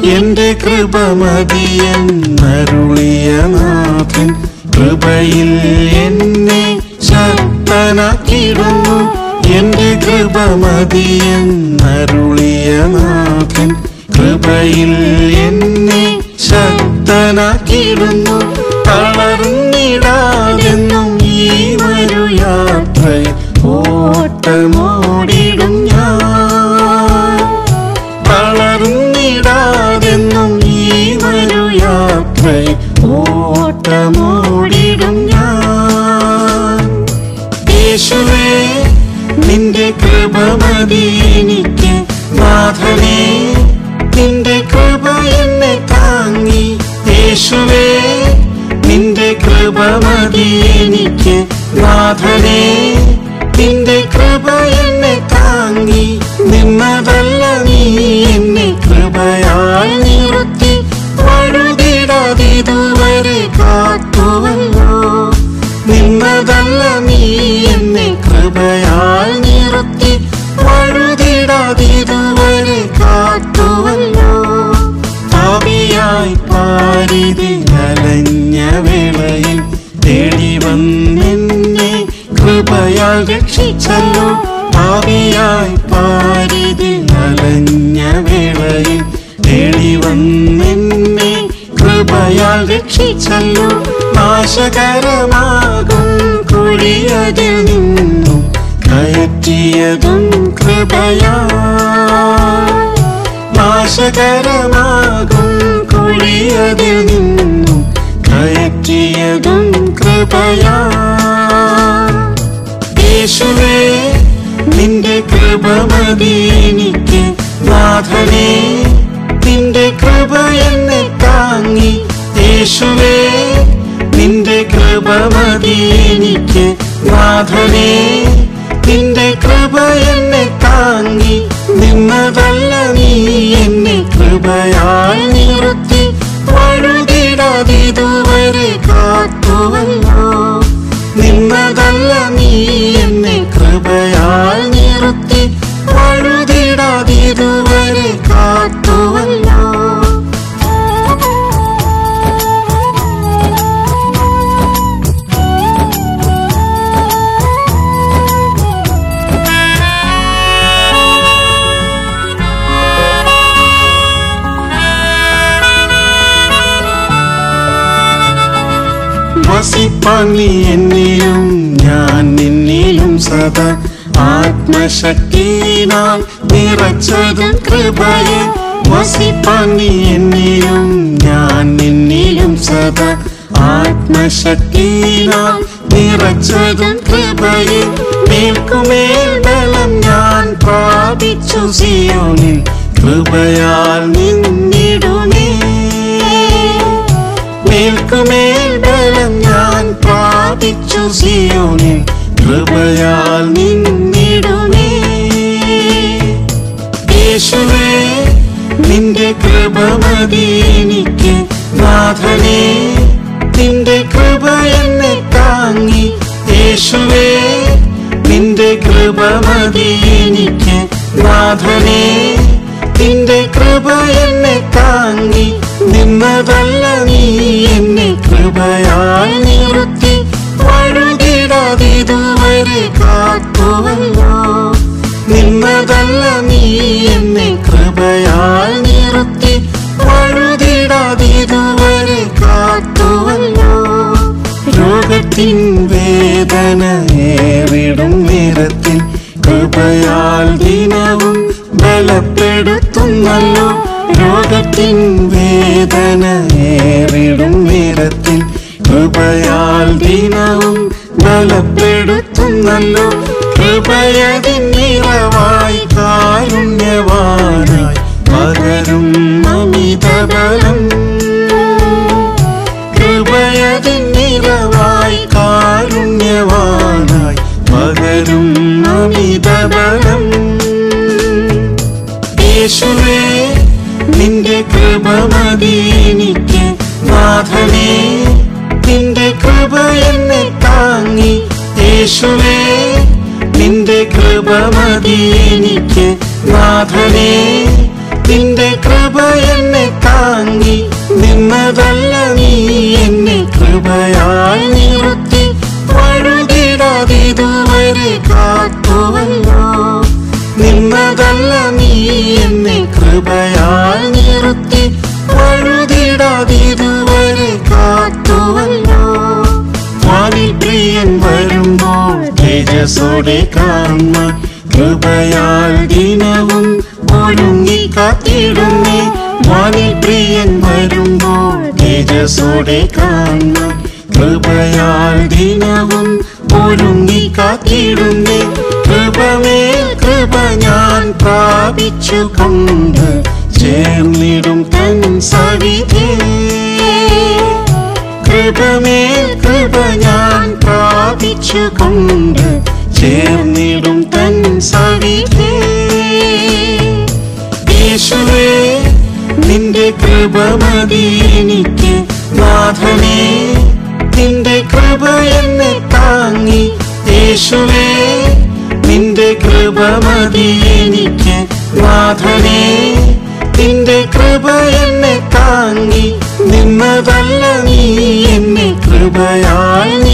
എന്റെ കൃപ മതിയെന്നരുളിയ നാഥൻ കൃപയിൽ എന്നെ ശക്തനാക്കിയിടുന്നു എന്റെ കൃപ മതിയെന്നരുളിയ നാഥൻ കൃപയിൽ എന്നെ ശക്തനാക്കിയിടുന്നു തളർന്നിടാതെന്നും ഈ ഒരു യാത്രയിൽ ഓട്ടമോടിടും ഞാൻ തളർന്നിടാതെന്നും ഈ ഒരു യാത്രയിൽ ഓട്ടമോടിടും ഞാൻ യേശുവേ നിന്റെ കൃപ മതി എനിക്ക് നാഥനേ നിന്റെ കൃപ എന്നെ താങ്ങി യേശുവേ നിന്റെ കൃപ മതി എനിക്ക് നാഥനേ നിന്റെ കൃപ എന്നെ താങ്ങി നിന്നതല്ല നീ എന്നെ കൃപയാൽ നിർത്തി വഴുതിടാതിതുവരെ കാത്തുവല്ലോ നിന്നതല്ല നീ എന്നെ കൃപയാൽ നിർത്തി വഴുതിടാതിതുവരെ കാത്തുവല്ലോ പാപിയായി പാരിതി അലഞ്ഞ വേളയിൽ തേടി വന്നെന്നെ കൃപയാൽ രക്ഷിച്ചല്ലോ പാപിയായി പാരിതി അലഞ്ഞ വേളയിൽ തേടി വന്നെന്നെ കൃപയാൽ രക്ഷിച്ചല്ലോ നാശകരമാകും കുഴിയതിൽ നിന്നും കയറ്റിയതും കൃപയാ നാശകരമാകും കുഴിയതിൽ നിന്നും കയറ്റിയതും കൃപയാ യേശുവേ നിന്റെ കൃപ മതി എനിക്ക് നാഥനേ നിന്റെ കൃപ എന്നെ താങ്ങി യേശുവേ നിന്റെ കൃപ മതി എനിക്ക് നാഥനേ നിന്റെ കൃപ എന്നെ താങ്ങി നിന്നതല്ല നീ എന്നെ കൃപയാൽ നിർത്തി വഴുതിടാതിതുവരെ കാത്തുവല്ലോ നിന്നതല്ല നീ എന്നെ കൃപയാൽ നിർത്തി വഴുതിടാതിതുവരെ കാത്തുവല്ലോ വസിപ്പാൻ നീ എന്നിലും ഞാൻ നിന്നിലും സദാ ആത്മശക്തിനാൽ നിറച്ചതും കൃപയെ വസിപ്പാൻ നീ എന്നിലും ഞാൻ നിന്നിലും സദാ ആത്മശക്തിനാൽ നിറച്ചതും കൃപയെ മേൽക്കുമേൽ ബലം ഞാൻ പ്രാപിച്ചു സിയോനിൽ കൃപയാൽ നിന്നിടുമേ മേൽക്കുമേൽ ബലം ഞാൻ പ്രാപിച്ചു സിയോനിൽ കൃപയാൽ നിന്നിടുമേ യേശുവേ നിന്റെ കൃപ മതി എനിക്ക് നാഥനേ നിന്റെ കൃപ എന്നെ താങ്ങി യേശുവേ നിന്റെ കൃപ മതി എനിക്ക് നാഥനേ നിന്റെ കൃപ എന്നെ താങ്ങി നിന്നതല്ല നീ എന്നെ കൃപയാൽ നിർത്തി വഴുതിടാതിതുവരെ കാത്തുവല്ലോ നിന്നതല്ല നീ എന്നെ കൃപയാൽ നിർത്തി വഴുതിടാതിതുവരെ കാത്തുവല്ലോ രോഗത്തിൻ വേദന ഏറിടും നേരത്തിൽ കൃപയാൽ ദിനവും ബലപ്പെടുത്തുന്നല്ലോ രോഗത്തിൻ വേദന ഏറിടും നേരത്തിൽ കൃപയാൽ ദിനവും ബലപ്പെടുത്തുന്നല്ലോ കൃപയതിൻ നിറവായി കാരുണ്യവാനായി പകരും അമിതബലം കൃപയതിൻ നിറവായി കാരുണ്യവാനായി പകരും അമിതബലം യേശുവേ നിന്റെ കൃപ മതി എനിക്ക് നാഥനേ നിന്റെ കൃപ എന്നെ താങ്ങി യേശുവേ നിന്റെ കൃപ മതി എനിക്ക് നാഥനേ നിന്റെ കൃപ എന്നെ താങ്ങി നിന്നതല്ല നീ എന്നെ കൃപയാൽ നിർത്തി വഴുതിടാതിതുവരെ കാത്തുവല്ലോ നിന്നതല്ല നീ എന്നെ കൃപയാൽ നിർത്തി വഴുതിടാതിതുവരെ കാത്തുവല്ലോ വാനിൽ പ്രിയൻ വരുമ്പോൾ തേജസ്സോടെ കാണാൻ കൃപയാൽ ദിനവും ഒരുങ്ങി കാത്തിടുന്നേ വാനിൽ പ്രിയൻ വരുമ്പോൾ തേജസ്സോടെ കാണാൻ കൃപയാൽ ദിനവും ഒരുങ്ങി കാത്തിടുന്നേ കൃപമേൽ കൃപ ഞാൻ പ്രാപിച്ചു കൊണ്ട് ചേർന്നിടും തൻ സവിധേ കൃപമേൽ കൃപ ഞാൻ പ്രാപിച്ചു കൊണ്ട് ചേർന്നിടും തൻ സവിധേ യേശുവേ നിന്റെ കൃപ മതി എനിക്ക് നാഥനേ നിന്റെ കൃപ എന്നെ താങ്ങി യേശുവേ നിന്റെ കൃപ മതി എനിക്ക് നാഥനേ നിന്റെ കൃപ എന്നെ താങ്ങി നിന്നതല്ല നീ എന്നെ കൃപയാൽ